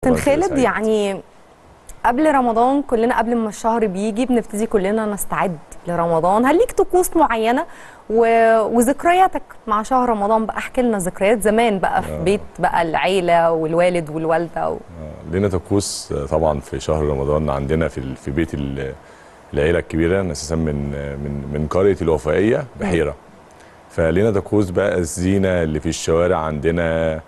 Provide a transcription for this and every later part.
كابتن رمضان كده خالد سعيد. يعني قبل رمضان كلنا قبل ما الشهر بيجي بنبتدي كلنا نستعد لرمضان هل ليك طقوس معينه و... وذكرياتك مع شهر رمضان بقى احكي لنا ذكريات زمان بقى في بيت بقى العيله والوالد والوالده و... آه، لينا طقوس آه، طبعا في شهر رمضان عندنا في ال- في بيت ال- العيله الكبيره أنا اساسا من آه، من من قريه الوفائيه بحيره فلينا طقوس بقى الزينه اللي في الشوارع عندنا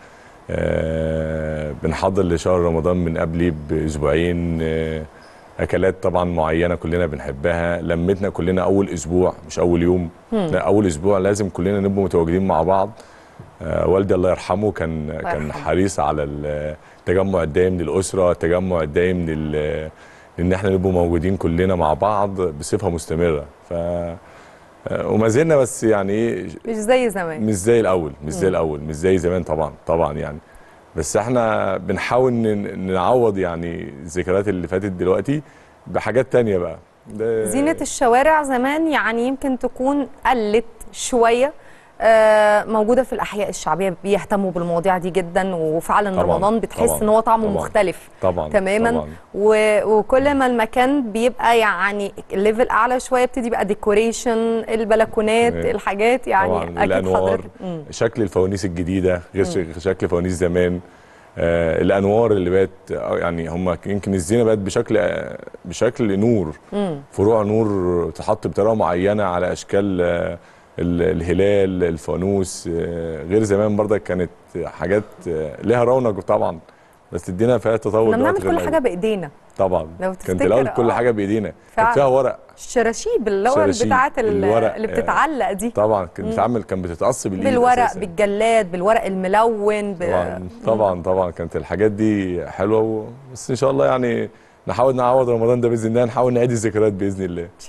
آه، بنحضر لشهر رمضان من قبليه باسبوعين آه، اكلات طبعا معينه كلنا بنحبها لمتنا كلنا اول اسبوع مش اول يوم لا اول اسبوع لازم كلنا نبقى متواجدين مع بعض آه، والدي الله يرحمه كان كان يرحمه. حريص على التجمع الدائم للاسره التجمع الدائم لل ان احنا نبقى موجودين كلنا مع بعض بصفه مستمره ف آه، وما زلنا بس يعني ايه مش زي زمان مش زي الاول مش زي الاول مش زي زمان طبعا طبعا يعني بس احنا بنحاول ن- نعوض يعني الذكريات اللي فاتت دلوقتي بحاجات تانية بقى ده- زينة الشوارع زمان يعني يمكن تكون قلت شوية آه، موجودة في الأحياء الشعبية بيهتموا بالمواضيع دي جدا وفعلا طبعاً، رمضان بتحس طبعاً، إن هو طعمه طبعاً. مختلف طبعا تماما طبعا و... وكل ما المكان بيبقى يعني الليفل أعلى شوية بتدي بقى ديكوريشن البلكونات إيه. الحاجات يعني طبعا أكيد الانوار حضرتك مم. شكل الفوانيس الجديده غير ش- شكل فوانيس زمان آه الانوار اللي بقت آه، يعني هم يمكن الزينه بقت بشكل آه بشكل نور مم. فروع نور تحط بطريقه معينه على اشكال آه ال- الهلال الفانوس آه غير زمان برضك كانت حاجات آه لها رونق طبعا بس الدنيا فيها تطور كنا بنعمل دلوقتي غير كل الأول. حاجة بإيدينا طبعا لو كانت تفتكر، الاول كل آه. حاجه بايدينا فعلا. كانت فيها ورق الشراشيب اللي هو شراشيب، بتاعت ال- الورق، اللي آه. بتتعلق دي طبعا كانت بتتعمل كان بتتقص بالايد بالورق أساساً. بالجلاد بالورق الملون ب... طبعا طبعا طبعا كانت الحاجات دي حلوه و... بس ان شاء الله يعني نحاول نعوض رمضان ده باذن الله نحاول نعيد الذكريات باذن الله